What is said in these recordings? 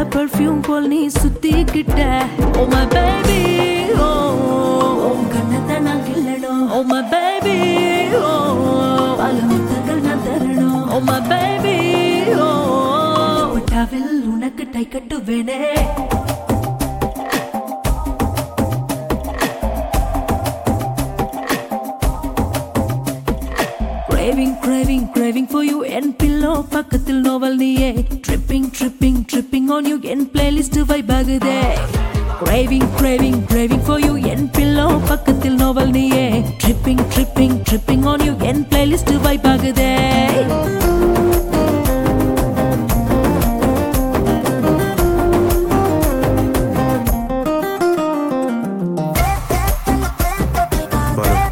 Perfume போல் நீ சுத்திக்கிட்ட oh my baby ஓ உன் கண்ணத்தை நான் கிள்ளணும் ஓ மை பேபி ஓ பல முத்தங்கள் நான் தரணும் ஓ மை பேபி ஓ பட்டாவில் உனக்கு டை கட்டுவேனே Craving, craving, craving for you என் பில்லோ பக்கத்தில் நோவல் நீயே tripping tripping tripping on you என் பிளேலிஸ்ட் வைப் ஆகுதே Craving, craving, craving for you என் பில்லோ பக்கத்தில் நோவல் நீயே tripping tripping tripping on you என் பிளேலிஸ்ட் வைப் ஆகுதே Follow.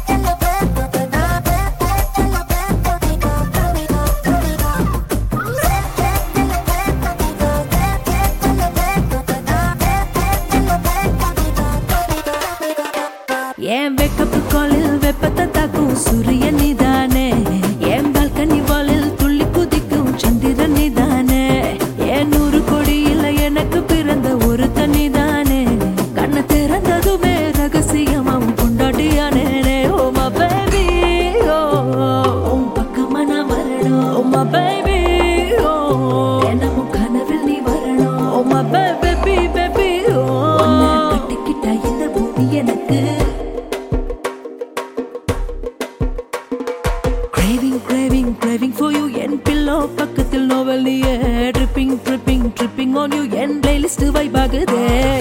என் வெக்கப்பு காலில் வெப்பத்தை தாக்கும் சூரியன் நீதானே என் பால்கனி வாலில் துள்ளி குதிக்கும் சந்திரன் நீதானே என் நூறு கொடியில் எனக்கு பிறந்த ஒரு தண்ணிதானே கண்ணை திறந்ததுமே ரகசியமாவும் கொண்டாட்டியானே ஓ மா பேபி ஓ உன் பக்கமா நான் வரணும் ஓ மா பேபி ஓ தினமும் கனவில் நீ வரணும் ஓ மா பேபி பேபி ஓ உன்னை கட்டிக்கிட்ட இந்த பூமி எனக்கு Craving, craving, craving for you என் பில்லோ பக்கத்தில் நோவல் நீயே tripping tripping tripping on you என் பிளேலிஸ்ட் வைப் ஆகுதே